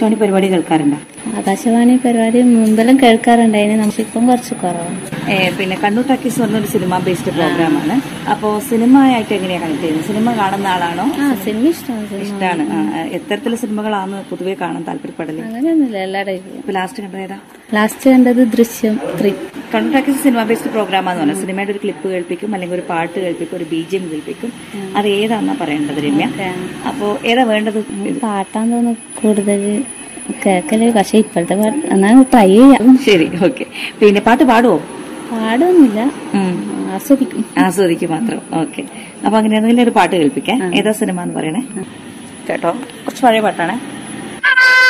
ആകാശവാണി പരിപാടി കേൾക്കാറുണ്ടോ ആകാശവാണി പരിപാടി മുമ്പെല്ലാം കേൾക്കാറുണ്ടായിന് നമുക്കിപ്പം കുറച്ച് കുറവാണ് ഏ, പിന്നെ കണ്ണൂർ ടാക്കീസ് പറഞ്ഞൊരു സിനിമ ബേസ്ഡ് പ്രോഗ്രാമാണ് അപ്പോ സിനിമ ആയിട്ട് എങ്ങനെയാ കണക്ട് ചെയ്യുന്നത് സിനിമ കാണുന്ന ആളാണോ ആ സിനിമ ഇഷ്ടമാണ് സിനിമ ഇഷ്ടമാണ് എത്തരത്തിലെ സിനിമകളാണ് പൊതുവെ കാണാൻ താല്പര്യപ്പെടല് അങ്ങനെയൊന്നുമില്ല എല്ലാ ടൈപ്പിലും ഇപ്പൊ ലാസ്റ്റ് കണ്ടത് ഏതാ ലാസ്റ്റ് കണ്ടത് Drishyam three Kannur talkies cinema based പ്രോഗ്രാമാന്ന് പറഞ്ഞാൽ സിനിമയുടെ ഒരു ക്ലിപ്പ് കേൾപ്പിക്കും അല്ലെങ്കിൽ ഒരു പാട്ട് കേൾപ്പിക്കും ഒരു ബീജിയം കേൾപ്പിക്കും അത് ഏതാന്നാ പറയേണ്ടത് രമ്യ അപ്പോ ഏതാ വേണ്ടത് പാട്ടാന്ന് തോന്നുന്നു കൂടുതൽ കേൾക്കല് പക്ഷെ ഇപ്പോഴത്തെ പാട്ട് എന്നാലും ട്രൈ ചെയ്യാം ശരി ഓക്കെ പിന്നെ പാട്ട് പാടുവോ പാടൊന്നുമില്ല ഉം. ആസ്വദിക്കും ആസ്വദിക്കും മാത്രം ഓക്കെ അപ്പൊ അങ്ങനെ എന്തെങ്കിലും ഒരു പാട്ട് കേൾപ്പിക്കാം ഏതാ സിനിമ എന്ന് പറയണേ കേട്ടോ കുറച്ച് പഴയ പാട്ടാണേ